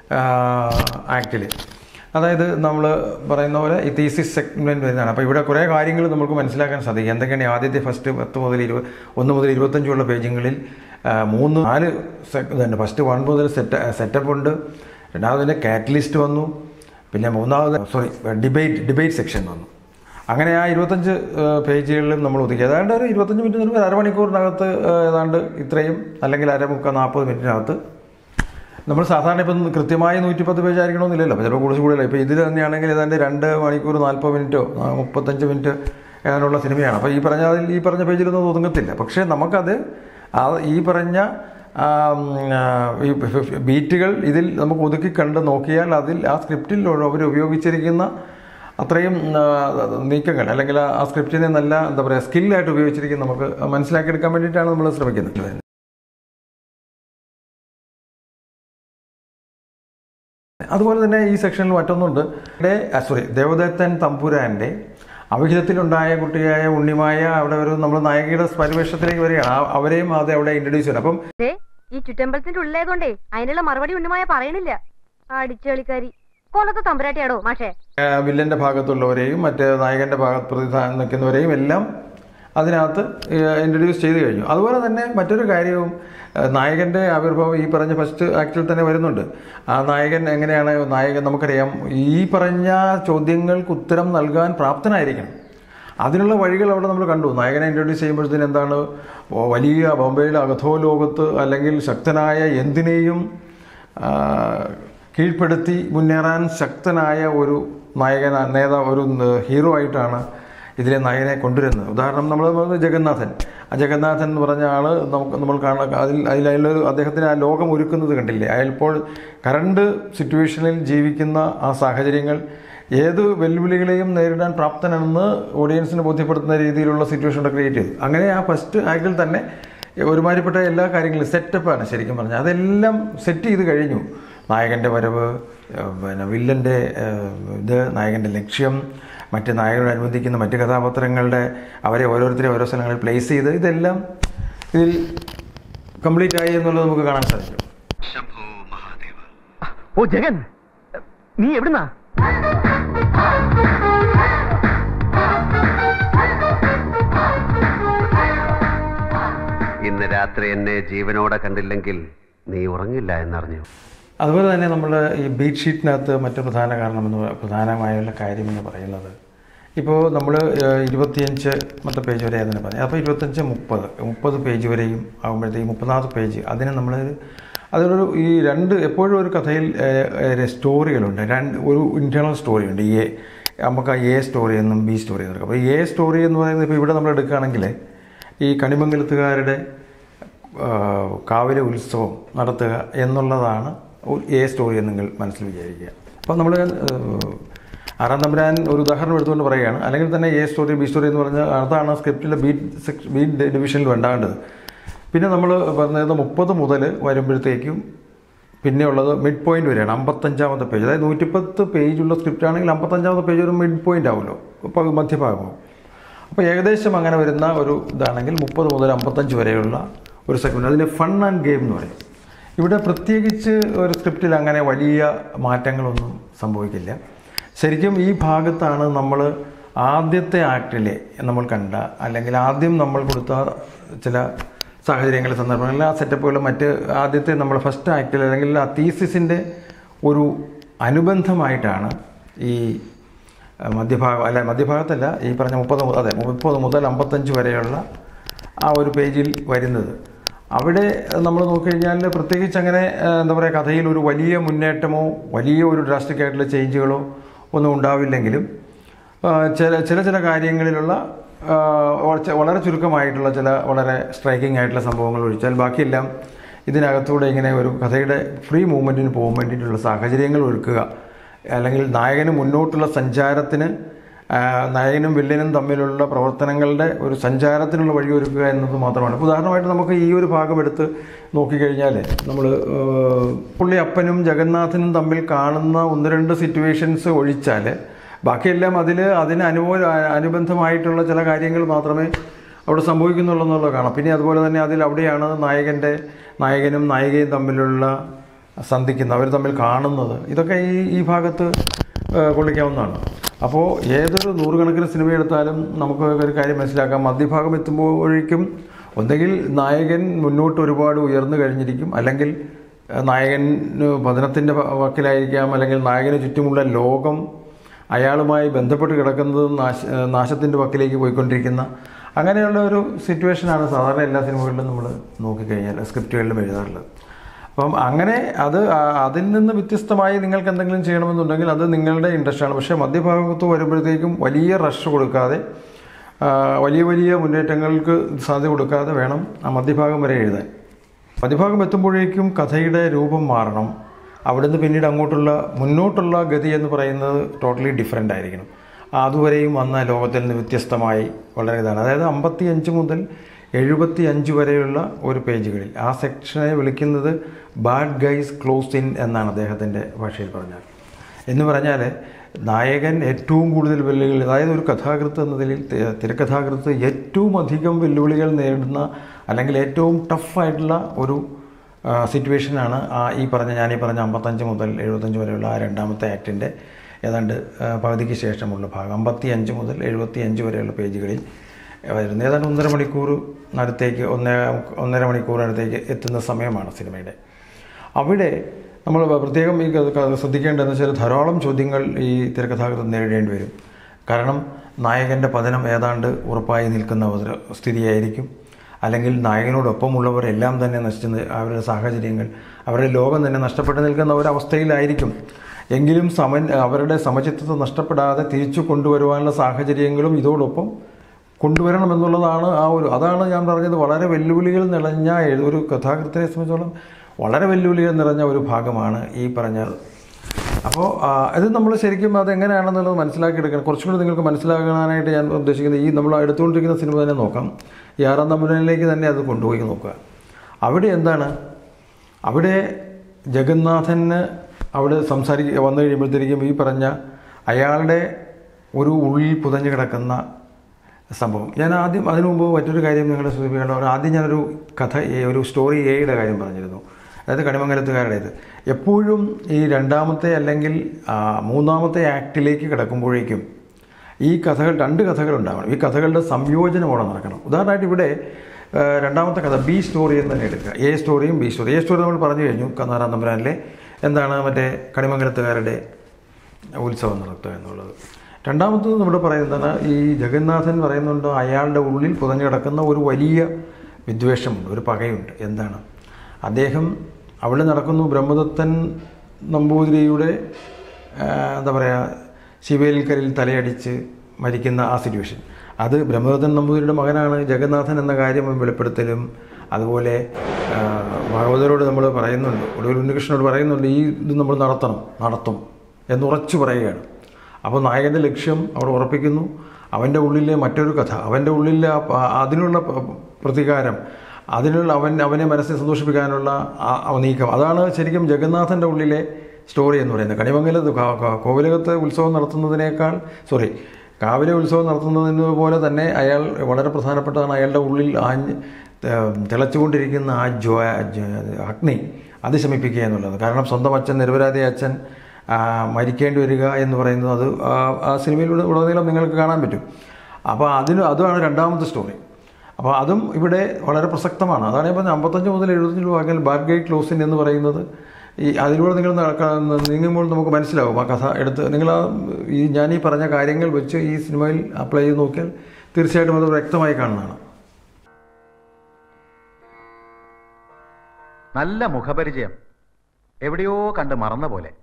ആക്റ്റിൽ അതായത് നമ്മൾ പറയുന്ന പോലെ ഈ തീസിസ് സെഗ്മെൻറ്റ് വരുന്നതാണ് അപ്പോൾ ഇവിടെ കുറേ കാര്യങ്ങൾ നമുക്ക് മനസ്സിലാക്കാൻ സാധിക്കും എന്തൊക്കെയാണ് ഈ ആദ്യത്തെ ഫസ്റ്റ് പത്ത് മുതൽ ഇരുപത് ഒന്ന് മുതൽ ഇരുപത്തഞ്ചുള്ള പേജുകളിൽ ആ, മൂന്ന് നാല് സെ- ഇതുണ്ട് ഫസ്റ്റ് വൺ മുതൽ സെറ്റ് സെറ്റപ്പ് ഉണ്ട് രണ്ടാമതിൻ്റെ കാറ്റലിസ്റ്റ് വന്നു പിന്നെ മൂന്നാമത് സോറി ഡിബേറ്റ് ഡിബേറ്റ് സെക്ഷൻ വന്നു അങ്ങനെ ആ ഇരുപത്തഞ്ച് പേജുകളിലും നമ്മൾ ഒതുക്കി ഏതാണ്ട് ഒരു ഇരുപത്തഞ്ച് മിനിറ്റ് ഒരു അരമണിക്കൂറിനകത്ത് ആ, ഏതാണ്ട് ഇത്രയും അല്ലെങ്കിൽ അരമുക്കാൽ നാൽപ്പത് മിനിറ്റിനകത്ത് നമ്മൾ സാധാരണ ഇപ്പം കൃത്യമായി നൂറ്റിപ്പത്ത് പേജ് ആയിരിക്കണമെന്നില്ലല്ലോ അപ്പോൾ ചിലപ്പോൾ കൂടുതൽ കൂടുതലല്ല ഇപ്പോൾ ഇതിൽ തന്നെയാണെങ്കിൽ ഏതാണ്ട് രണ്ട് മണിക്കൂർ നാൽപ്പത് മിനിറ്റോ ആ, മുപ്പത്തഞ്ച് മിനിറ്റ് ഏതാണ്ടുള്ള സിനിമയാണ് അപ്പോൾ ഈ പറഞ്ഞ അതിൽ ഈ പറഞ്ഞ പേജിലൊന്നും ഒതുങ്ങത്തില്ല പക്ഷേ നമുക്കത് ആ ഈ പറഞ്ഞ ആ, ഉം, ആ, ഈ ബീറ്റുകൾ ഇതിൽ നമുക്ക് ഒതുക്കി കണ്ട് നോക്കിയാൽ അതിൽ ആ സ്ക്രിപ്റ്റിൽ അവർ ഉപയോഗിച്ചിരിക്കുന്ന അത്രയും ആ, നീക്കങ്ങൾ അല്ലെങ്കിൽ ആ- ആ സ്ക്രിപ്റ്റിനെ നല്ല എന്താ പറയുക സ്കില്ലായിട്ട് ഉപയോഗിച്ചിരിക്കുന്ന നമുക്ക് മനസ്സിലാക്കിയെടുക്കാൻ വേണ്ടിയിട്ടാണ് നമ്മൾ ശ്രമിക്കുന്നത് അതുപോലെ തന്നെ ഈ സെക്ഷനിൽ മറ്റൊന്നുണ്ട് ഇവിടെ സോറി ദേവദത്തൻ തമ്പുരാന്റെ അവിഹിതത്തിലുണ്ടായ കുട്ടിയായ ഉണ്ണിമായ അവിടെ ഒരു നമ്മൾ നായികയുടെ പരിവേഷത്തിലേക്ക് വരികയാണ് ആ- അവരെയും അത് അവിടെ ഇൻട്രൊഡ്യൂസ് ചെയ്യണം അപ്പം ദേ, ഈ ചുറ്റമ്പലത്തിന്റെ ഉള്ളിലായതുകൊണ്ടേ അതിനുള്ള മറുപടി ഉണ്ണുമായ പറയണില്ല അടിച്ചുകളിക്കാരി കൊല്ലത്തെ തമ്പുരാട്ടിയാടോ മാഷേ ആ, വില്ലന്റെ ഭാഗത്തുള്ളവരെയും മറ്റ് നായകന്റെ ഭാഗത്ത് പ്രതിനിധാനം നിൽക്കുന്നവരെയും എല്ലാം അതിനകത്ത് ഇൻട്രൊഡ്യൂസ് ചെയ്ത് കഴിഞ്ഞു അതുപോലെ തന്നെ മറ്റൊരു കാര്യവും ആ, നായകന്റെ ആവിർഭാവം ഈ പറഞ്ഞ ഫസ്റ്റ് ആക്ടിൽ തന്നെ വരുന്നുണ്ട് ആ നായകൻ എങ്ങനെയാണ് നായകൻ നമുക്കറിയാം ഈ പറഞ്ഞ ചോദ്യങ്ങൾക്ക് ഉത്തരം നൽകാൻ പ്രാപ്തനായിരിക്കണം അതിനുള്ള വഴികൾ അവിടെ നമ്മൾ കണ്ടു നായകനെ ഇൻട്രൊഡ്യൂസ് ചെയ്യുമ്പോഴത്തേന് എന്താണ് ഓ, വലിയ ബോംബെയിലെ അകഥോലോകത്ത് അല്ലെങ്കിൽ ശക്തനായ എന്തിനേയും ആ, കീഴ്പ്പെടുത്തി മുന്നേറാൻ ശക്തനായ ഒരു നായകൻ നേതാവ് ഒരു ന- ഹീറോ ആയിട്ടാണ് ഇതിലെ നായകനെ കൊണ്ടുവരുന്നത് ഉദാഹരണം നമ്മൾ പറയുന്നത് ജഗന്നാഥൻ ആ ജഗന്നാഥൻ എന്ന് പറഞ്ഞ ആള് നമുക്ക് നമ്മൾ കാണാൻ അതിൽ അതിൽ അതിലൊരു അദ്ദേഹത്തിന് ആ ലോകം ഒരുക്കുന്നത് കണ്ടില്ലേ അയാളിപ്പോൾ കറണ്ട് സിറ്റുവേഷനിൽ ജീവിക്കുന്ന ആ സാഹചര്യങ്ങൾ ഏത് വെല്ലുവിളികളെയും നേരിടാൻ പ്രാപ്തനാണെന്ന് ഓഡിയൻസിന് ബോധ്യപ്പെടുത്തുന്ന രീതിയിലുള്ള സിറ്റുവേഷൻ ക്രിയേറ്റ് ചെയ്തു അങ്ങനെ ആ ഫസ്റ്റ് ആക്ടിൽ തന്നെ ഒരുമാതിരിപ്പെട്ട എല്ലാ കാര്യങ്ങളും സെറ്റപ്പാണ് ശരിക്കും പറഞ്ഞാൽ അതെല്ലാം സെറ്റ് ചെയ്ത് കഴിഞ്ഞു നായകൻ്റെ വരവ് ഏഹ് പിന്നെ വില്ലൻ്റെ ഏഹ് ഇത് നായകൻ്റെ ലക്ഷ്യം മറ്റ് നായകനോടനുബന്ധിക്കുന്ന മറ്റ് കഥാപാത്രങ്ങളുടെ അവരെ ഓരോരുത്തരെ ഓരോ സ്ഥലങ്ങളിൽ പ്ലേസ് ചെയ്ത് ഇതെല്ലാം ഇതിൽ കംപ്ലീറ്റ് ആയി എന്നുള്ളത് നമുക്ക് കാണാൻ സാധിക്കും ഓ ജഗൻ നീ എവിടുന്നാ ഇന്ന് രാത്രി എന്നെ ജീവനോടെ കണ്ടില്ലെങ്കിൽ നീ ഉറങ്ങില്ല എന്നറിഞ്ഞു അതുപോലെ തന്നെ നമ്മൾ ഈ ബീറ്റ് ഷീറ്റിനകത്ത് മറ്റു പ്രധാന കാരണം എന്ന് പറ- പ്രധാനമായുള്ള കാര്യം എന്ന് പറയുന്നത് ഇപ്പോൾ നമ്മൾ ഇരുപത്തിയഞ്ച് മത്തെ പേജ് വരെ അതിനെ പറഞ്ഞു അപ്പോൾ ഇരുപത്തഞ്ച് മുപ്പത് മുപ്പത് പേജ് വരെയും ആകുമ്പോഴത്തേക്ക് മുപ്പതാമത്തെ പേജ് അതിന് നമ്മൾ അതിലൊരു ഈ രണ്ട് എപ്പോഴും ഒരു കഥയിൽ ഏഹ്, ഏഹ്, സ്റ്റോറികളുണ്ട് രണ്ട് ഒരു ഇൻറ്റേർണൽ സ്റ്റോറിയുണ്ട് ഈ എ നമുക്ക് എ സ്റ്റോറി എന്നും ബി സ്റ്റോറി എന്നും എടുക്കാം അപ്പോൾ എ സ്റ്റോറി എന്ന് പറയുന്നത് ഇപ്പോൾ ഇവിടെ നമ്മൾ എടുക്കുകയാണെങ്കിൽ ഈ കണിമംഗലത്തുകാരുടെ ആ, കാവിലെ ഉത്സവം നടത്തുക എന്നുള്ളതാണ് ഒരു എ സ്റ്റോറി എന്ന് നിങ്ങൾ മനസ്സിൽ വിചാരിക്കുക അപ്പോൾ നമ്മൾ ആറാം തമ്പുരാൻ ഒരു ഉദാഹരണം എടുത്തുകൊണ്ട് പറയുകയാണ് അല്ലെങ്കിൽ തന്നെ എ സ്റ്റോറി ബി സ്റ്റോറി എന്ന് പറഞ്ഞാൽ അതാണ് സ്ക്രിപ്റ്റിലെ ബീറ്റ് സെക് ബീറ്റ് ഡിവിഷനിൽ ഉണ്ടാകേണ്ടത് പിന്നെ നമ്മൾ പറഞ്ഞത് മുപ്പത് മുതൽ വരുമ്പോഴത്തേക്കും പിന്നെ ഉള്ളത് മിഡ് പോയിന്റ് വരെയാണ് അമ്പത്തഞ്ചാമത്തെ പേജ് അതായത് നൂറ്റിപ്പത്ത് പേജുള്ള സ്ക്രിപ്റ്റ് ആണെങ്കിൽ അമ്പത്തഞ്ചാമത്തെ പേജ് ഒരു മിഡ് പോയിന്റ് ആവുമല്ലോ ഇപ്പോൾ മധ്യഭാഗമാവും അപ്പോൾ ഏകദേശം അങ്ങനെ വരുന്ന ഒരു ഇതാണെങ്കിൽ മുപ്പത് മുതൽ അമ്പത്തഞ്ച് വരെയുള്ള ഒരു സെഗ്മെൻറ്റ് അതിന് ഫൺ ആൻഡ് ഗെയിം എന്ന് പറയും ഇവിടെ പ്രത്യേകിച്ച് ഒരു സ്ക്രിപ്റ്റിൽ അങ്ങനെ വലിയ മാറ്റങ്ങളൊന്നും സംഭവിക്കില്ല ശരിക്കും ഈ ഭാഗത്താണ് നമ്മൾ ആദ്യത്തെ ആക്ടിലെ നമ്മൾ കണ്ട അല്ലെങ്കിൽ ആദ്യം നമ്മൾ കൊടുത്ത ചില സാഹചര്യങ്ങൾ സന്ദർഭങ്ങളിൽ ആ സെറ്റപ്പുകൾ മറ്റ് ആദ്യത്തെ നമ്മൾ ഫസ്റ്റ് ആക്ടിൽ അല്ലെങ്കിൽ ആ തീസിസിൻ്റെ ഒരു അനുബന്ധമായിട്ടാണ് ഈ അഹ് മധ്യഭാഗം അല്ല മധ്യഭാഗത്തല്ല ഈ പറഞ്ഞ മുപ്പത് മു- അതെ മുപ്പത് മുതൽ അമ്പത്തഞ്ച് വരെയുള്ള ആ ഒരു പേജിൽ വരുന്നത് അവിടെ നമ്മൾ നോക്കിക്കഴിഞ്ഞാൽ പ്രത്യേകിച്ച് അങ്ങനെ അഹ് എന്താ പറയുക കഥയിൽ ഒരു വലിയ മുന്നേറ്റമോ വലിയ ഒരു ഡ്രാസ്റ്റിക് ആയിട്ടുള്ള ചേഞ്ചുകളോ ഒന്നും ഉണ്ടാവില്ലെങ്കിലും ആഹ് ചില ചില ചില കാര്യങ്ങളിലുള്ള ആഹ് വളച്ച- വളരെ ചുരുക്കമായിട്ടുള്ള ചില വളരെ സ്ട്രൈക്കിംഗ് ആയിട്ടുള്ള സംഭവങ്ങൾ ഒഴിച്ചാൽ ബാക്കിയെല്ലാം ഇതിനകത്തൂടെ ഇങ്ങനെ ഒരു കഥയുടെ ഫ്രീ മൂവ്മെൻറ്റിന് പോകാൻ വേണ്ടിയിട്ടുള്ള സാഹചര്യങ്ങൾ ഒരുക്കുക അല്ലെങ്കിൽ നായകന് മുന്നോട്ടുള്ള സഞ്ചാരത്തിന് ആ, നായകനും വില്ലനും തമ്മിലുള്ള പ്രവർത്തനങ്ങളുടെ ഒരു സഞ്ചാരത്തിനുള്ള വഴിയൊരുക്കുക എന്നത് മാത്രമാണ് ഇപ്പോൾ ഉദാഹരണമായിട്ട് നമുക്ക് ഈ ഒരു ഭാഗം എടുത്ത് നോക്കിക്കഴിഞ്ഞാൽ നമ്മൾ പുള്ളി അപ്പനും ജഗന്നാഥനും തമ്മിൽ കാണുന്ന ഒന്ന് രണ്ട് സിറ്റുവേഷൻസ് ഒഴിച്ചാൽ ബാക്കിയെല്ലാം അതിൽ അതിന് അനുഭവ അനുബന്ധമായിട്ടുള്ള ചില കാര്യങ്ങൾ മാത്രമേ അവിടെ സംഭവിക്കുന്നുള്ളൂ എന്നുള്ളത് കാണാം പിന്നെ അതുപോലെ തന്നെ അതിൽ അവിടെയാണ് നായകൻ്റെ നായകനും നായികയും തമ്മിലുള്ള സന്ധിക്കുന്നത് അവർ തമ്മിൽ കാണുന്നത് ഇതൊക്കെ ഈ ഈ ഭാഗത്ത് ഏഹ്, കൊള്ളിക്കാവുന്നതാണ് അപ്പോൾ ഏതൊരു നൂറുകണക്കിന് സിനിമ എടുത്താലും നമുക്ക് ഒരു കാര്യം മനസ്സിലാക്കാം മധ്യഭാഗം എത്തുമ്പോഴേക്കും ഒന്നുകിൽ നായകൻ മുന്നോട്ട് ഒരുപാട് ഉയർന്നു കഴിഞ്ഞിരിക്കും അല്ലെങ്കിൽ ഏഹ്, നായകന് പതനത്തിൻ്റെ വക്കിലായിരിക്കാം അല്ലെങ്കിൽ നായകന് ചുറ്റുമുള്ള ലോകം അയാളുമായി ബന്ധപ്പെട്ട് കിടക്കുന്നത് നാശ നാശത്തിൻ്റെ വക്കിലേക്ക് പോയിക്കൊണ്ടിരിക്കുന്ന അങ്ങനെയുള്ള ഒരു സിറ്റുവേഷനാണ് സാധാരണ എല്ലാ സിനിമകളിലും നമ്മൾ നോക്കിക്കഴിഞ്ഞാൽ സ്ക്രിപ്റ്റുകളിലും എഴുതാറുള്ളത് അപ്പം അങ്ങനെ അത് ആ- അതിൽ നിന്ന് വ്യത്യസ്തമായി നിങ്ങൾക്ക് എന്തെങ്കിലും ചെയ്യണമെന്നുണ്ടെങ്കിൽ അത് നിങ്ങളുടെ ഇൻട്രസ്റ്റാണ് പക്ഷേ മധ്യഭാഗത്ത് വരുമ്പോഴത്തേക്കും വലിയ റഷ് കൊടുക്കാതെ ആ, വലിയ വലിയ മുന്നേറ്റങ്ങൾക്ക് സാധ്യത കൊടുക്കാതെ വേണം ആ മധ്യഭാഗം വരെ എഴുതാൻ മധ്യഭാഗം എത്തുമ്പോഴേക്കും കഥയുടെ രൂപം മാറണം അവിടുന്ന് പിന്നീട് അങ്ങോട്ടുള്ള മുന്നോട്ടുള്ള ഗതി എന്ന് പറയുന്നത് ടോട്ടലി ഡിഫറെൻ്റ് ആയിരിക്കണം അതുവരെയും വന്ന ലോകത്തിൽ നിന്ന് വ്യത്യസ്തമായി വളരെ ഇതാണ് അതായത് അമ്പത്തി അഞ്ച് മുതൽ എഴുപത്തി അഞ്ച് വരെയുള്ള ഒരു പേജുകളിൽ ആ സെക്ഷനെ വിളിക്കുന്നത് ബാഡ് ഗൈസ് ക്ലോസ് ഇൻ എന്നാണ് അദ്ദേഹത്തിൻ്റെ ഭാഷയിൽ പറഞ്ഞാൽ എന്ന് പറഞ്ഞാൽ നായകൻ ഏറ്റവും കൂടുതൽ വെല്ലുവിളികൾ അതായത് ഒരു കഥാകൃത്ത് എന്ന നിലയിൽ തി- തിരക്കഥാകൃത്ത് ഏറ്റവും അധികം വെല്ലുവിളികൾ നേരിടുന്ന അല്ലെങ്കിൽ ഏറ്റവും ടഫായിട്ടുള്ള ഒരു ആ, സിറ്റുവേഷനാണ് ആ ഈ പറഞ്ഞ ഞാൻ ഈ പറഞ്ഞ അമ്പത്തഞ്ച് മുതൽ എഴുപത്തഞ്ച് വരെയുള്ള ആ രണ്ടാമത്തെ ആക്ടിൻ്റെ ഏതാണ്ട് ആ, പകുതിക്ക് ശേഷമുള്ള ഭാഗം അമ്പത്തി അഞ്ച് മുതൽ എഴുപത്തി അഞ്ച് വരെയുള്ള പേജുകളിൽ വരുന്നത് ഏതാണ്ട് ഒന്നര മണിക്കൂർ അടുത്തേക്ക് ഒന്നര ഒന്നര മണിക്കൂറിനടുത്തേക്ക് എത്തുന്ന സമയമാണ് സിനിമയുടെ അവിടെ നമ്മൾ പ്രത്യേകം ഈ ക- ക- ശ്രദ്ധിക്കേണ്ടതെന്ന് വെച്ചാൽ ധാരാളം ചോദ്യങ്ങൾ ഈ തിരക്കഥാകൃതം നേരിടേണ്ടി വരും കാരണം നായകൻ്റെ പതനം ഏതാണ്ട് ഉറപ്പായി നിൽക്കുന്ന ഒരു സ്ഥിതിയായിരിക്കും അല്ലെങ്കിൽ നായകനോടൊപ്പമുള്ളവർ എല്ലാം തന്നെ നശിച്ച് നി- അവരുടെ സാഹചര്യങ്ങൾ അവരുടെ ലോകം തന്നെ നഷ്ടപ്പെട്ട് നിൽക്കുന്ന ഒരവസ്ഥയിലായിരിക്കും എങ്കിലും സമൻ അവരുടെ സമചിത്തത നഷ്ടപ്പെടാതെ തിരിച്ചു കൊണ്ടുവരുവാനുള്ള സാഹചര്യങ്ങളും ഇതോടൊപ്പം കൊണ്ടുവരണമെന്നുള്ളതാണ് ആ ഒരു അതാണ് ഞാൻ പറഞ്ഞത് വളരെ വെല്ലുവിളികൾ നിറഞ്ഞ എഴു- ഒരു കഥാകൃത്തിനെ സംബന്ധിച്ചോളം വളരെ വെല്ലുവിളികൾ നിറഞ്ഞ ഒരു ഭാഗമാണ് ഈ പറഞ്ഞത് അപ്പോൾ ഇത് നമ്മൾ ശരിക്കും അത് എങ്ങനെയാണെന്നുള്ളത് മനസ്സിലാക്കിയെടുക്കണം കുറച്ചും കൂടി നിങ്ങൾക്ക് മനസ്സിലാക്കാനായിട്ട് ഞാൻ ഉദ്ദേശിക്കുന്നത് ഈ നമ്മൾ എടുത്തുകൊണ്ടിരിക്കുന്ന സിനിമ തന്നെ നോക്കാം ഈ ആറാം തമ്പുരാനിലേക്ക് തന്നെ അത് കൊണ്ടുപോയി നോക്കുക അവിടെ എന്താണ് അവിടെ ജഗന്നാഥന് അവിടെ സംസാരിക്ക വന്നു കഴിയുമ്പോഴത്തേക്കും ഈ പറഞ്ഞ അയാളുടെ ഒരു ഉള്ളിൽ പുതഞ്ഞു കിടക്കുന്ന സംഭവം ഞാൻ ആദ്യം അതിനു മുമ്പ് മറ്റൊരു കാര്യം നിങ്ങളെ സൂചിപ്പിക്കേണ്ട ആദ്യം ഞാനൊരു കഥ എ- ഒരു സ്റ്റോറി എയുടെ കാര്യം പറഞ്ഞിരുന്നു അതായത് കണിമംഗലത്തുകാരുടേത് എപ്പോഴും ഈ രണ്ടാമത്തെ അല്ലെങ്കിൽ ആ, മൂന്നാമത്തെ ആക്ടിലേക്ക് കിടക്കുമ്പോഴേക്കും ഈ കഥകൾ രണ്ട് കഥകൾ ഉണ്ടാവണം ഈ കഥകളുടെ സംയോജനം അവിടെ നടക്കണം ഉദാഹരണമായിട്ട് ഇവിടെ ആ, രണ്ടാമത്തെ കഥ ബി സ്റ്റോറി എന്ന് തന്നെ എടുക്കുക എ സ്റ്റോറിയും ബി സ്റ്റോറി എ സ്റ്റോറി നമ്മൾ പറഞ്ഞു കഴിഞ്ഞു കന്നാറാം തമ്പുരാനിലെ എന്താണ് മറ്റേ കണിമംഗലത്തുകാരുടെ ഉത്സവം നടത്തുക എന്നുള്ളത് രണ്ടാമത്തത് നമ്മൾ പറയുന്നതാണ് ഈ ജഗന്നാഥൻ പറയുന്നുണ്ട് അയാളുടെ ഉള്ളിൽ പുതഞ്ഞു കിടക്കുന്ന ഒരു വലിയ വിദ്വേഷമുണ്ട് ഒരു പകയുണ്ട് എന്താണ് അദ്ദേഹം അവിടെ നടക്കുന്നു ബ്രഹ്മദത്തൻ നമ്പൂതിരിയുടെ ആ, എന്താ പറയുക ശിവേലിക്കലിൽ തലയടിച്ച് മരിക്കുന്ന ആ സിറ്റുവേഷൻ അത് ബ്രഹ്മദത്തൻ നമ്പൂതിരിയുടെ മകനാണ് ജഗന്നാഥൻ എന്ന കാര്യം വെളിപ്പെടുത്തലും അതുപോലെ ആ, ഭാഗവതരോട് നമ്മൾ പറയുന്നുണ്ട് ഒടുവിൽ ഉണ്ണികൃഷ്ണനോട് പറയുന്നുണ്ട് ഈ ഇത് നമ്മൾ നടത്തണം നടത്തും എന്നുറച്ചു പറയുകയാണ് അപ്പോൾ നായകൻ്റെ ലക്ഷ്യം അവിടെ ഉറപ്പിക്കുന്നു അവൻ്റെ ഉള്ളിലെ മറ്റൊരു കഥ അവൻ്റെ ഉള്ളിലെ ആ പ- അതിനുള്ള പ- പ്രതികാരം അതിനുള്ള അവൻ അവനെ മനസ്സിനെ സന്തോഷിപ്പിക്കാനുള്ള ആ ആ നീക്കം അതാണ് ശരിക്കും ജഗന്നാഥൻ്റെ ഉള്ളിലെ സ്റ്റോറി എന്ന് പറയുന്നത് കണിമംഗലത്ത് ക- ക- കോവിലകത്ത് ഉത്സവം നടത്തുന്നതിനേക്കാൾ സോറി കാവിലെ ഉത്സവം നടത്തുന്നതിന് പോലെ തന്നെ അയാൾ വളരെ പ്രധാനപ്പെട്ടതാണ് അയാളുടെ ഉള്ളിൽ ആ ഏഹ് തിളച്ചുകൊണ്ടിരിക്കുന്ന ആ ജ്വ ജ്വ- അഗ്നി അത് ശമിപ്പിക്കുക എന്നുള്ളത് കാരണം സ്വന്തം അച്ഛൻ നിരപരാധി അച്ഛൻ ആ, മരിക്കേണ്ടി വരിക എന്ന് പറയുന്നത് അത് ആ- ആ സിനിമയിലൂടെ ഉടനീളം നിങ്ങൾക്ക് കാണാൻ പറ്റും അപ്പോൾ അതിന് അതുമാണ് രണ്ടാമത്തെ സ്റ്റോറി അപ്പോൾ അതും ഇവിടെ വളരെ പ്രസക്തമാണ് അതാണ് ഞാൻ പറഞ്ഞത് അമ്പത്തഞ്ച് മുതൽ എഴുപത്തഞ്ച് വാക്കിൽ ബാഡ് ഗൈ ക്ലോസിൻ എന്ന് പറയുന്നത് ഈ അതിലൂടെ നിങ്ങൾ നടക്ക- നീങ്ങുമ്പോൾ നമുക്ക് മനസ്സിലാവും ആ കഥ എടുത്ത് നിങ്ങൾ ആ ഈ ഞാൻ ഈ പറഞ്ഞ കാര്യങ്ങൾ വെച്ച് ഈ സിനിമയിൽ അപ്ലൈ ചെയ്ത് നോക്കിയാൽ തീർച്ചയായിട്ടും അത് വ്യക്തമായി കാണുന്നതാണ് നല്ല മുഖപരിചയം എവിടെയോ കണ്ട് മറന്ന പോലെ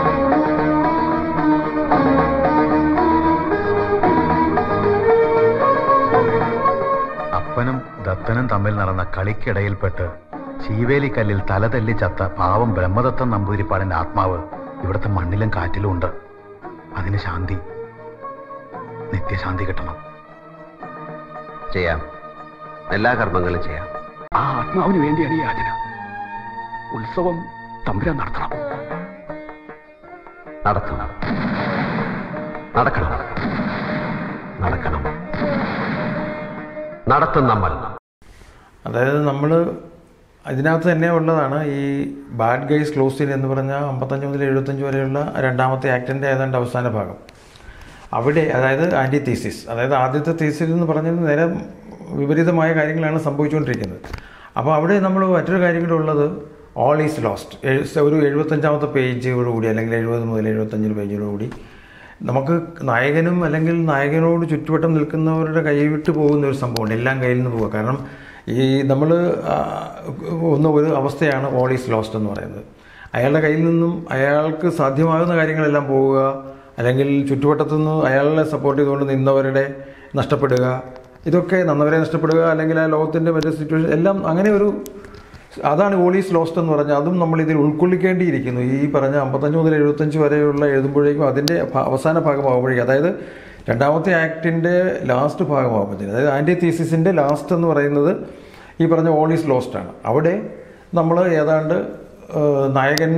അപ്പനും ദത്തനും തമ്മിൽ നടന്ന കളിക്കിടയിൽപ്പെട്ട് ചീവേലിക്കല്ലിൽ തലതല്ലി ചത്ത പാവം ബ്രഹ്മദത്തൻ നമ്പൂതിരിപ്പാടിന്റെ ആത്മാവ് ഇവിടുത്തെ മണ്ണിലും കാറ്റിലും ഉണ്ട് അതിന് ശാന്തി നിത്യശാന്തി കിട്ടണം ചെയ്യാം എല്ലാ കർമ്മങ്ങളും ചെയ്യാം ആ ആത്മാവിന് വേണ്ടിയാണ് ഈ യാചന ഉത്സവം തമ്പുരാൻ നടത്തണം നടത്തും നടക്കണം നടക്കണം നടത്തും നമ്മൾ അതായത് നമ്മൾ ഇതിനകത്ത് തന്നെ ഉള്ളതാണ് ഈ ബാഡ് ഗൈസ് ക്ലോസിൻ എന്ന് പറഞ്ഞ അമ്പത്തഞ്ച് മുതൽ എഴുപത്തഞ്ച് വരെയുള്ള രണ്ടാമത്തെ ആക്ടിൻ്റെ ഏതാണ്ട് അവസാന ഭാഗം അവിടെ അതായത് ആൻറ്റി തീസിസ് അതായത് ആദ്യത്തെ തീസിസ് എന്ന് പറഞ്ഞത് നേരെ വിപരീതമായ കാര്യങ്ങളാണ് സംഭവിച്ചുകൊണ്ടിരിക്കുന്നത് അപ്പോൾ അവിടെ നമ്മൾ മറ്റൊരു കാര്യം കൂടെ ഉള്ളത് ഓൾ ഈസ് ലോസ്റ്റ് ഒരു എഴുപത്തഞ്ചാമത്തെ പേജോടുകൂടി അല്ലെങ്കിൽ എഴുപത് മുതൽ എഴുപത്തഞ്ചിന് പേജിനോടുകൂടി നമുക്ക് നായകനും അല്ലെങ്കിൽ നായകനോട് ചുറ്റുവട്ടം നിൽക്കുന്നവരുടെ കൈവിട്ട് പോകുന്ന ഒരു സംഭവമുണ്ട് എല്ലാം കയ്യിൽ നിന്ന് പോവുക കാരണം ഈ നമ്മൾ ഒന്ന് ഒരു അവസ്ഥയാണ് ഓൾ ഈസ് ലോസ്റ്റ് എന്ന് പറയുന്നത് അയാളുടെ കയ്യിൽ നിന്നും അയാൾക്ക് സാധ്യമാകുന്ന കാര്യങ്ങളെല്ലാം പോവുക അല്ലെങ്കിൽ ചുറ്റുവട്ടത്തു നിന്ന് അയാളെ സപ്പോർട്ട് ചെയ്തുകൊണ്ട് നിന്നവരുടെ നഷ്ടപ്പെടുക ഇതൊക്കെ നന്നവരെ നഷ്ടപ്പെടുക അല്ലെങ്കിൽ ആ ലോകത്തിൻ്റെ മറ്റേ സിറ്റുവേഷൻ എല്ലാം അങ്ങനെ ഒരു അതാണ് ഓളീസ് ലോസ്റ്റ് എന്ന് പറഞ്ഞാൽ അതും നമ്മൾ ഇതിൽ ഉൾക്കൊള്ളിക്കേണ്ടിയിരിക്കുന്നു ഈ പറഞ്ഞ അമ്പത്തഞ്ച് മുതൽ എഴുപത്തഞ്ച് വരെയുള്ള എഴുതുമ്പോഴേക്കും അതിൻ്റെ ഭ- അവസാന ഭാഗമാകുമ്പോഴേക്കും അതായത് രണ്ടാമത്തെ ആക്ടിൻ്റെ ലാസ്റ്റ് ഭാഗമാകുമ്പോഴത്തേക്കും അതായത് ആൻറ്റി തീസിസിൻ്റെ ലാസ്റ്റ് എന്ന് പറയുന്നത് ഈ പറഞ്ഞ ഓളീസ് ലോസ്റ്റ് ആണ് അവിടെ നമ്മൾ ഏതാണ്ട് ഏഹ്,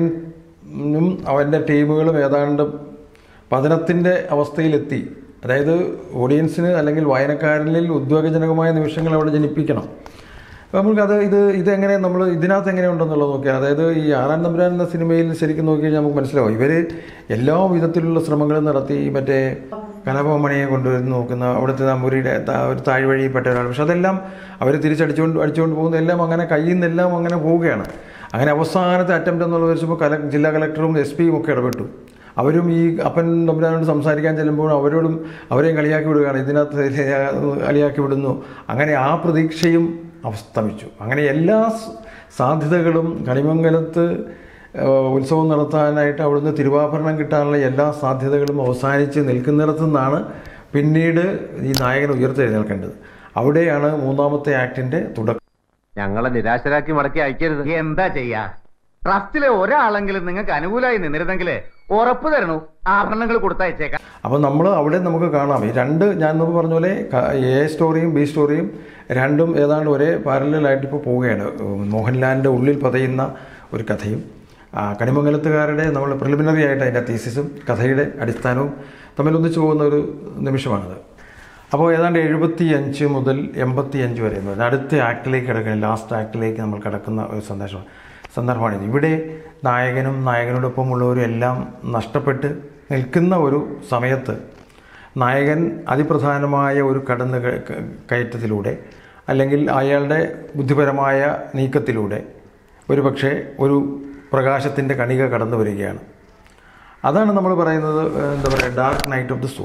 നായകനും അവൻ്റെ ടീമുകളും ഏതാണ്ട് പതനത്തിൻ്റെ അവസ്ഥയിലെത്തി അതായത് ഓഡിയൻസിന് അല്ലെങ്കിൽ വായനക്കാരനിൽ ഉദ്വേഗജനകമായ നിമിഷങ്ങൾ അവിടെ ജനിപ്പിക്കണം അപ്പോൾ നമുക്കത് ഇത് ഇതെങ്ങനെ നമ്മൾ ഇതിനകത്ത് എങ്ങനെ ഉണ്ടെന്നുള്ളത് നോക്കിയാൽ അതായത് ഈ ആറാം തമ്പുരാൻ എന്ന സിനിമയിൽ ശരിക്കും നോക്കി കഴിഞ്ഞാൽ നമുക്ക് മനസ്സിലാവും ഇവർ എല്ലാ വിധത്തിലുള്ള ശ്രമങ്ങളും നടത്തി ഈ മറ്റേ കലാഭവമണിയെ കൊണ്ടുവരുന്ന നോക്കുന്ന അവിടുത്തെ നമ്പൂരിയുടെ ത- ഒരു താഴ്വഴിയിൽപ്പെട്ട ഒരാൾ പക്ഷെ അതെല്ലാം അവർ തിരിച്ചടിച്ചുകൊണ്ട് അടിച്ചുകൊണ്ട് പോകുന്ന എല്ലാം അങ്ങനെ കയ്യിൽ നിന്നെല്ലാം അങ്ങനെ പോവുകയാണ് അങ്ങനെ അവസാനത്തെ അറ്റംപ്റ്റ് എന്നുള്ളത് വെച്ചപ്പോൾ കല ജില്ലാ കളക്ടറും എസ് പിയും ഒക്കെ ഇടപെട്ടു അവരും ഈ അപ്പൻ തമ്പുരാനോട് സംസാരിക്കാൻ ചെല്ലുമ്പോൾ അവരോടും അവരെയും കളിയാക്കി വിടുകയാണ് ഇതിനകത്ത് കളിയാക്കി വിടുന്നു അങ്ങനെ ആ പ്രതീക്ഷയും അവസ്തമിച്ചു അങ്ങനെ എല്ലാ സ് സാധ്യതകളും കണിമംഗലത്ത് ഏഹ്, ഉത്സവം നടത്താനായിട്ട് അവിടുന്ന് തിരുവാഭരണം കിട്ടാനുള്ള എല്ലാ സാധ്യതകളും അവസാനിച്ച് നിൽക്കുന്നിടത്തു നിന്നാണ് പിന്നീട് ഈ നായകൻ ഉയർത്തെഴുന്നേൽക്കേണ്ടത് അവിടെയാണ് മൂന്നാമത്തെ ആക്ടിൻ്റെ തുടക്കം ഞങ്ങളെ നിരാശരാക്കി മടക്കി അയക്കരുത് എന്താ ചെയ്യാ ട്രസ്റ്റിലെ ഒരാളെങ്കിലും നിങ്ങൾക്ക് അനുകൂലമായി നിന്നിരുന്നെങ്കിൽ ഉറപ്പ് തരണു ആഭരണങ്ങൾ കൊടുത്തയച്ചേക്കാം അപ്പോൾ നമ്മൾ അവിടെ നമുക്ക് കാണാം ഈ രണ്ട് ഞാൻ മുമ്പ് പറഞ്ഞ പോലെ ക- എ സ്റ്റോറിയും ബി സ്റ്റോറിയും രണ്ടും ഏതാണ്ട് ഒരേ പാരലായിട്ട് ഇപ്പോൾ പോവുകയാണ് ഉം, മോഹൻലാലിൻ്റെ ഉള്ളിൽ പതയുന്ന ഒരു കഥയും ആ, കണിമംഗലത്തുകാരുടെ നമ്മൾ പ്രിലിമിനറി ആയിട്ട് അതിൻ്റെ തീസിസും കഥയുടെ അടിസ്ഥാനവും തമ്മിൽ ഒന്നിച്ചു പോകുന്ന ഒരു നിമിഷമാണത് അപ്പോൾ ഏതാണ്ട് എഴുപത്തി അഞ്ച് മുതൽ എൺപത്തി അഞ്ച് വരെ എന്ന് പറഞ്ഞാൽ അടുത്ത ആക്ടിലേക്ക് കിടക്കുന്ന ലാസ്റ്റ് ആക്ടിലേക്ക് നമ്മൾ കിടക്കുന്ന ഒരു സന്ദേശം സന്ദർഭമാണിത് ഇവിടെ നായകനും നായകനോടൊപ്പമുള്ളവരും എല്ലാം നഷ്ടപ്പെട്ട് നിൽക്കുന്ന ഒരു സമയത്ത് നായകൻ അതിപ്രധാനമായ ഒരു കടന്നു ക- ക- കയറ്റത്തിലൂടെ അല്ലെങ്കിൽ അയാളുടെ ബുദ്ധിപരമായ നീക്കത്തിലൂടെ ഒരു പക്ഷേ ഒരു പ്രകാശത്തിൻ്റെ കണിക കടന്നു വരികയാണ് അതാണ് നമ്മൾ പറയുന്നത് ഏഹ്, എന്താ പറയുക dark night of the soul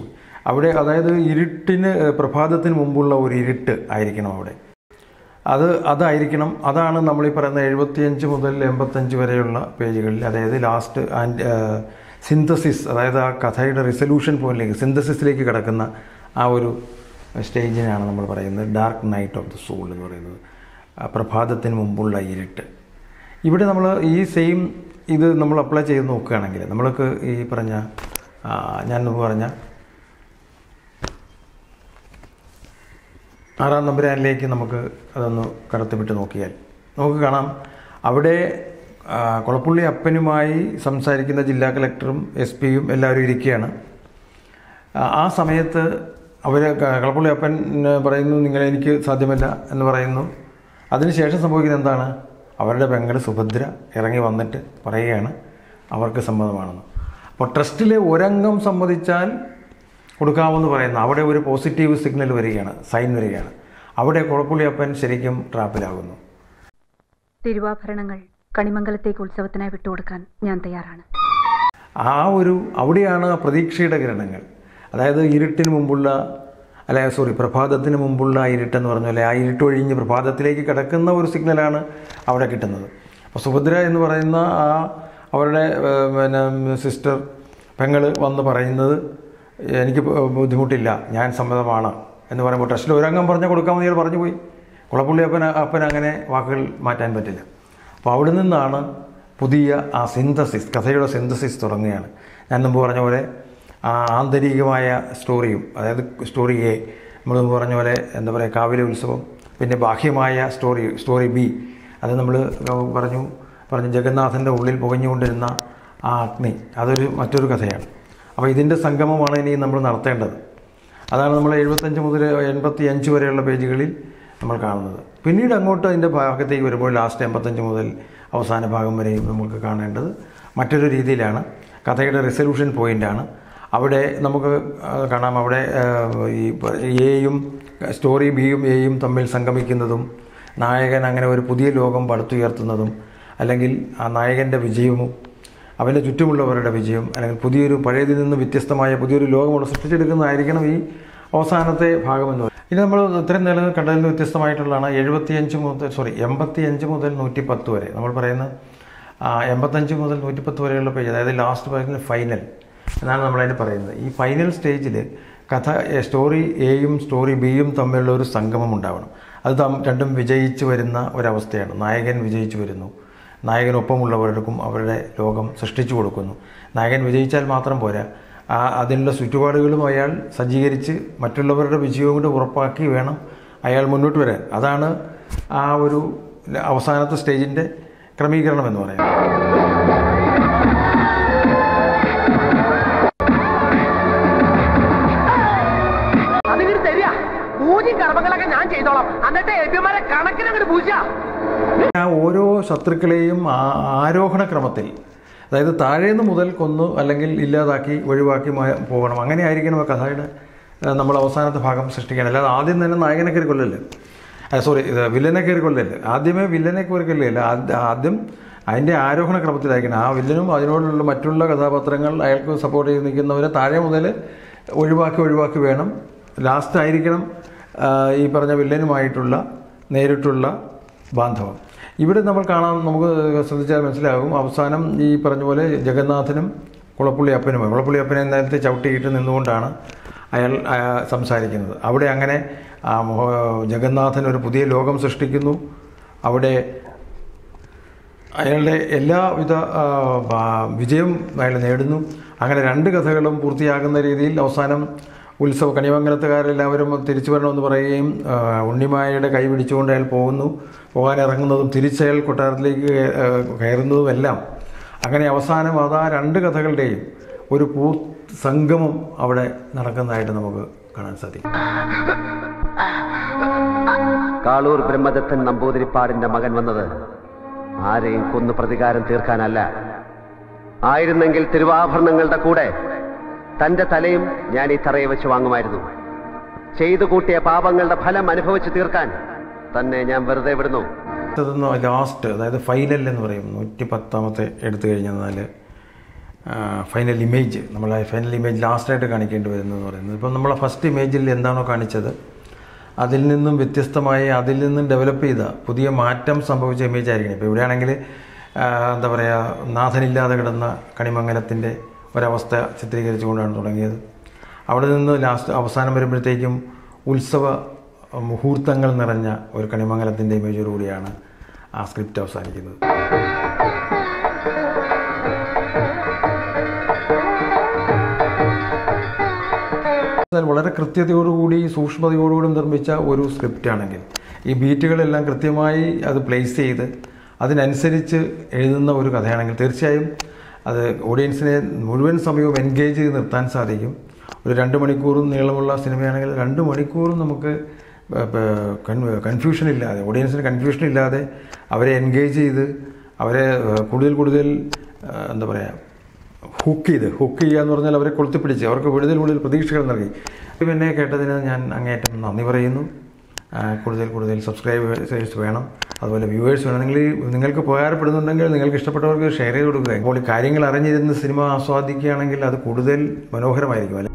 അവിടെ അതായത് ഇരുട്ടിന് പ്രഭാതത്തിന് മുമ്പുള്ള ഒരു ഇരുട്ട് ആയിരിക്കണം അവിടെ അത് അതായിരിക്കണം അതാണ് നമ്മൾ ഈ പറയുന്ന എഴുപത്തിയഞ്ച് മുതൽ എൺപത്തഞ്ച് വരെയുള്ള പേജുകളിൽ അതായത് ലാസ്റ്റ് ആൻഡ് സിന്തസിസ് അതായത് ആ കഥയുടെ റിസൊല്യൂഷൻ പോയിന്റിലേക്ക് സിന്തസിസിലേക്ക് കിടക്കുന്ന ആ ഒരു സ്റ്റേജിനാണ് നമ്മൾ പറയുന്നത് dark night of the soul എന്ന് പറയുന്നത് ആ പ്രഭാതത്തിന് മുമ്പുള്ള ഇരുട്ട് ഇവിടെ നമ്മൾ ഈ സെയിം ഇത് നമ്മൾ അപ്ലൈ ചെയ്ത് നോക്കുകയാണെങ്കിൽ നമ്മൾക്ക് ഈ പറഞ്ഞ ആ, ഞാൻ മുമ്പ് പറഞ്ഞ ആറാം നമ്പരാനിലേക്ക് നമുക്ക് അതൊന്ന് കടത്തിവിട്ട് നോക്കിയാൽ നമുക്ക് കാണാം അവിടെ ആ, കൊളപ്പുള്ളി അപ്പനുമായി സംസാരിക്കുന്ന ജില്ലാ കളക്ടറും എസ് പിയും എല്ലാവരും ഇരിക്കുകയാണ് ആ, ആ സമയത്ത് അവർ കളപ്പുള്ളി അപ്പൻ ഏ, പറയുന്നു നിങ്ങൾ എനിക്ക് സാധ്യമല്ല എന്ന് പറയുന്നു അതിനുശേഷം സംഭവിക്കുന്നത് എന്താണ് അവരുടെ പെങ്ങൾ സുഭദ്ര ഇറങ്ങി വന്നിട്ട് പറയുകയാണ് അവർക്ക് സമ്മതമാണെന്ന് അപ്പോൾ ട്രസ്റ്റിലെ ഒരംഗം സമ്മതിച്ചാൽ കൊടുക്കാമെന്ന് പറയുന്ന അവിടെ ഒരു പോസിറ്റീവ് സിഗ്നൽ വരികയാണ് സൈൻ വരികയാണ് അവിടെ കുഴപ്പുള്ളി അപ്പൻ ശരിക്കും ട്രാപ്പിലാകുന്നു തിരുവാഭരണങ്ങൾ കണിമംഗലത്തേക്ക് ഉത്സവത്തിനായി വിട്ടുകൊടുക്കാൻ ഞാൻ തയ്യാറാണ് ആ ഒരു അവിടെയാണ് ആ പ്രതീക്ഷയുടെ കിരണങ്ങൾ അതായത് ഇരുട്ടിന് മുമ്പുള്ള അല്ലെ സോറി പ്രഭാതത്തിന് മുമ്പുള്ള ആ ഇരുട്ടെന്ന് പറഞ്ഞ പോലെ ആ ഇരുട്ടൊഴിഞ്ഞ് പ്രഭാതത്തിലേക്ക് കിടക്കുന്ന ഒരു സിഗ്നലാണ് അവിടെ കിട്ടുന്നത് അപ്പോൾ സുഭദ്ര എന്ന് പറയുന്ന ആ അവരുടെ ഏർ, പിന്നെ സിസ്റ്റർ പെങ്ങൾ വന്ന് പറയുന്നത് എനിക്ക് ബുദ്ധിമുട്ടില്ല ഞാൻ സമ്മതമാണ് എന്ന് പറയുമ്പോൾ ട്രസ്റ്റിൽ ഒരംഗം പറഞ്ഞാൽ കൊടുക്കാമെന്ന് ഇയാൾ പറഞ്ഞു പോയി കുളപ്പുള്ളി അപ്പൻ അപ്പൻ അങ്ങനെ വാക്കുകൾ മാറ്റാൻ പറ്റില്ല അപ്പോൾ അവിടെ നിന്നാണ് പുതിയ ആ സിന്തസിസ് കഥയുടെ സിന്തസിസ് തുടങ്ങുകയാണ് ഞാൻ മുമ്പ് പറഞ്ഞ പോലെ ആ ആന്തരികമായ സ്റ്റോറിയും അതായത് സ്റ്റോറി എ നമ്മൾ മുമ്പ് പറഞ്ഞ പോലെ എന്താ പറയുക കാവിലെ ഉത്സവം പിന്നെ ബാഹ്യമായ സ്റ്റോറി സ്റ്റോറി ബി അത് നമ്മൾ പറഞ്ഞു പറഞ്ഞു ജഗന്നാഥൻ്റെ ഉള്ളിൽ പുകഞ്ഞുകൊണ്ടിരുന്ന ആ അഗ്നി അതൊരു മറ്റൊരു കഥയാണ് അപ്പോൾ ഇതിൻ്റെ സംഗമമാണ് ഇനി നമ്മൾ നടത്തേണ്ടത് അതാണ് നമ്മൾ എഴുപത്തഞ്ച് മുതൽ എൺപത്തി അഞ്ച് വരെയുള്ള പേജുകളിൽ നമ്മൾ കാണുന്നത് പിന്നീട് അങ്ങോട്ട് അതിൻ്റെ ഭാഗത്തേക്ക് വരുമ്പോൾ ലാസ്റ്റ് എൺപത്തഞ്ച് മുതൽ അവസാന ഭാഗം വരെയും നമുക്ക് കാണേണ്ടത് മറ്റൊരു രീതിയിലാണ് കഥയുടെ റിസൊല്യൂഷൻ പോയിൻ്റാണ് അവിടെ നമുക്ക് ആ, കാണാം അവിടെ ആ, ഈ പ- എയും സ്റ്റോറി ബിയും എയും തമ്മിൽ സംഗമിക്കുന്നതും നായകൻ അങ്ങനെ ഒരു പുതിയ ലോകം പടുത്തുയർത്തുന്നതും അല്ലെങ്കിൽ ആ നായകൻ്റെ വിജയവും അവൻ്റെ ചുറ്റുമുള്ളവരുടെ വിജയം അല്ലെങ്കിൽ പുതിയൊരു പഴയതിൽ നിന്ന് വ്യത്യസ്തമായ പുതിയൊരു ലോകമുള്ള സൃഷ്ടിച്ചെടുക്കുന്നതായിരിക്കണം ഈ അവസാനത്തെ ഭാഗമെന്ന് പറയുന്നത് ഇനി നമ്മൾ ഇത്രയും നേരം കണ്ടതിൽ നിന്ന് വ്യത്യസ്തമായിട്ടുള്ളതാണ് എഴുപത്തിയഞ്ച് മുതൽ സോറി എൺപത്തിയഞ്ച് മുതൽ നൂറ്റി പത്ത് വരെ നമ്മൾ പറയുന്നത് ആ, എൺപത്തഞ്ച് മുതൽ നൂറ്റിപ്പത്ത് വരെയുള്ള പേജ് അതായത് ലാസ്റ്റ് പറയുന്നത് ഫൈനൽ എന്നാണ് നമ്മളതിന് പറയുന്നത് ഈ ഫൈനൽ സ്റ്റേജിൽ കഥ എ, സ്റ്റോറി എയും സ്റ്റോറി ബിയും തമ്മിലുള്ള ഒരു സംഗമം ഉണ്ടാവണം അത് തം രണ്ടും വിജയിച്ച് വരുന്ന ഒരവസ്ഥയാണ് നായകൻ വിജയിച്ചു വരുന്നു നായകനൊപ്പമുള്ളവർക്കും അവരുടെ ലോകം സൃഷ്ടിച്ചു കൊടുക്കുന്നു നായകൻ വിജയിച്ചാൽ മാത്രം പോരാ ആ അതിനുള്ള ചുറ്റുപാടുകളും അയാൾ സജ്ജീകരിച്ച് മറ്റുള്ളവരുടെ വിജയവും കൂടി ഉറപ്പാക്കി വേണം അയാൾ മുന്നോട്ട് വരാൻ അതാണ് ആ ഒരു അവസാനത്തെ സ്റ്റേജിൻ്റെ ക്രമീകരണം എന്ന് പറയുന്നത് അതിങ്ങനെ തരിക പൂജയും കർമ്മങ്ങളൊക്കെ ഞാൻ ചെയ്തോളാം എന്നിട്ട് എബിമാരെ കണക്കിനങ്ങോട്ട് പൂജ ആ ഓരോ ശത്രുക്കളെയും ആ- ആരോഹണ ക്രമത്തിൽ അതായത് താഴേന്ന് മുതൽ കൊന്നു അല്ലെങ്കിൽ ഇല്ലാതാക്കി ഒഴിവാക്കി മാ- പോകണം അങ്ങനെ ആയിരിക്കണം ആ കഥയുടെ ആ, നമ്മൾ അവസാനത്തെ ഭാഗം സൃഷ്ടിക്കണം അല്ലാതെ ആദ്യം തന്നെ നായകനെ കയറി കൊല്ലല്ലേ സോറി വില്ലനെ കയറി കൊല്ലല്ലേ ആദ്യമേ വില്ലനെ കയറി കൊല്ലല്ല ആദ്യ- ആദ്യം അതിൻ്റെ ആരോഹണ ക്രമത്തിലായിരിക്കണം ആ വില്ലനും അതിനോടുള്ള മറ്റുള്ള കഥാപാത്രങ്ങൾ അയാൾക്ക് സപ്പോർട്ട് ചെയ്ത് നിൽക്കുന്നവരെ താഴെ മുതൽ ഒഴിവാക്കി ഒഴിവാക്കി വേണം ലാസ്റ്റ് ആയിരിക്കണം ആ, ഈ പറഞ്ഞ വില്ലനുമായിട്ടുള്ള നേരിട്ടുള്ള ബാന്ധവം ഇവിടെ നമ്മൾ കാണാൻ നമുക്ക് ശ്രദ്ധിച്ചാൽ മനസ്സിലാകും അവസാനം ഈ പറഞ്ഞ പോലെ ജഗന്നാഥനും കുളപ്പുള്ളി അപ്പനുമായി കുളപ്പുള്ളി അപ്പനെ നേരത്തെ ചവിട്ടിയിട്ട് നിന്നുകൊണ്ടാണ് അയാൾ ആ, സംസാരിക്കുന്നത് അവിടെ അങ്ങനെ ആ, മോ- ജഗന്നാഥൻ ഒരു പുതിയ ലോകം സൃഷ്ടിക്കുന്നു അവിടെ അയാളുടെ എല്ലാവിധ ആ, ബാ- വിജയം അയാൾ നേടുന്നു അങ്ങനെ രണ്ട് കഥകളും പൂർത്തിയാകുന്ന രീതിയിൽ അവസാനം ഉത്സവ കണിമംഗലത്തുകാരെല്ലാവരും തിരിച്ചു വരണമെന്ന് പറയുകയും ആ, ഉണ്ണിമായയുടെ കൈ പിടിച്ചുകൊണ്ട് അയാൾ പോകുന്നു പോകാൻ ഇറങ്ങുന്നതും തിരിച്ചയാൾ കൊട്ടാരത്തിലേക്ക് കയ- ആ, കയറുന്നതും എല്ലാം അങ്ങനെ അവസാനം അത് ആ രണ്ട് കഥകളുടെയും ഒരു പൂ സംഗമം അവിടെ നടക്കുന്നതായിട്ട് നമുക്ക് കാണാൻ സാധിക്കും കാളൂർ ബ്രഹ്മദത്തൻ നമ്പൂതിരിപ്പാടിന്റെ മകൻ വന്നത് ആരെയും കൊന്നു പ്രതികാരം തീർക്കാനല്ല ആയിരുന്നെങ്കിൽ തിരുവാഭരണങ്ങളുടെ കൂടെ തന്റെ തലയും ഞാൻ ഈ തറയെ വെച്ച് വാങ്ങുമായിരുന്നു ചെയ്തു കൂട്ടിയ പാപങ്ങളുടെ ഫലം അനുഭവിച്ച് തീർക്കാൻ തന്നെ ഞാൻ വെറുതെ വിടുന്നു അടുത്തതെന്ന് ലാസ്റ്റ് അതായത് ഫൈനൽ എന്ന് പറയും നൂറ്റി പത്താമത്തെ എടുത്തു കഴിഞ്ഞാൽ ഫൈനൽ ഇമേജ് നമ്മളെ ഫൈനൽ ഇമേജ് ലാസ്റ്റായിട്ട് കാണിക്കേണ്ടി വരുന്നതെന്ന് പറയുന്നത് ഇപ്പം നമ്മളെ ഫസ്റ്റ് ഇമേജിൽ എന്താണോ കാണിച്ചത് അതിൽ നിന്നും വ്യത്യസ്തമായി അതിൽ നിന്നും ഡെവലപ്പ് ചെയ്ത പുതിയ മാറ്റം സംഭവിച്ച ഇമേജ് ആയിരിക്കണം ഇപ്പോൾ ഇവിടെയാണെങ്കിൽ ആ, എന്താ പറയുക നാഥനില്ലാതെ കിടന്ന കണിമംഗലത്തിൻ്റെ ഒരവസ്ഥ ചിത്രീകരിച്ചുകൊണ്ടാണ് തുടങ്ങിയത് അവിടെ നിന്ന് ലാസ്റ്റ് അവസാനം വരുമ്പോഴത്തേക്കും ഉത്സവ മുഹൂർത്തങ്ങൾ നിറഞ്ഞ ഒരു കണിമംഗലത്തിൻ്റെ ഇമേജോടുകൂടിയാണ് ആ സ്ക്രിപ്റ്റ് അവസാനിക്കുന്നത് എന്നാൽ വളരെ കൃത്യതയോടുകൂടി സൂക്ഷ്മതയോടുകൂടി നിർമ്മിച്ച ഒരു സ്ക്രിപ്റ്റ് ആണെങ്കിൽ ഈ ബീറ്റുകളെല്ലാം കൃത്യമായി അത് പ്ലേസ് ചെയ്ത് അതിനനുസരിച്ച് എഴുതുന്ന ഒരു കഥയാണെങ്കിൽ തീർച്ചയായും അത് ഓഡിയൻസിനെ മുഴുവൻ സമയവും എൻഗേജ് ചെയ്ത് നിർത്താൻ സാധിക്കും ഒരു രണ്ട് മണിക്കൂറും നീളമുള്ള സിനിമയാണെങ്കിൽ രണ്ട് മണിക്കൂറും നമുക്ക് കൺഫ്യൂഷൻ ഇല്ലാതെ ഓഡിയൻസിന് കൺഫ്യൂഷൻ ഇല്ലാതെ അവരെ എൻഗേജ് ചെയ്ത് അവരെ ഏഹ്, കൂടുതൽ കൂടുതൽ ഏഹ്, എന്താ പറയുക ഹുക്ക് ചെയ്ത് ഹുക്ക് ചെയ്യുക എന്ന് പറഞ്ഞാൽ അവരെ കൊളുത്തിപ്പിടിച്ച് അവർക്ക് കൂടുതൽ കൂടുതൽ പ്രതീക്ഷകൾ നൽകി പിന്നെ കേട്ടതിന് ഞാൻ അങ്ങേയറ്റം നന്ദി പറയുന്നു ആ, കൂടുതൽ കൂടുതൽ സബ്സ്ക്രൈബേഴ്സ് വേണം അതുപോലെ വ്യൂവേഴ്സ് വേണം നിങ്ങൾ നിങ്ങൾക്ക് ഉപകാരപ്പെടുന്നുണ്ടെങ്കിൽ നിങ്ങൾക്ക് ഇഷ്ടപ്പെട്ടവർക്ക് ഷെയർ ചെയ്ത് കൊടുക്കുക ഇപ്പോൾ ഈ കാര്യങ്ങൾ അറിഞ്ഞിരുന്ന് സിനിമ ആസ്വാദിക്കുകയാണെങ്കിൽ അത് കൂടുതൽ മനോഹരമായിരിക്കും അല്ലെ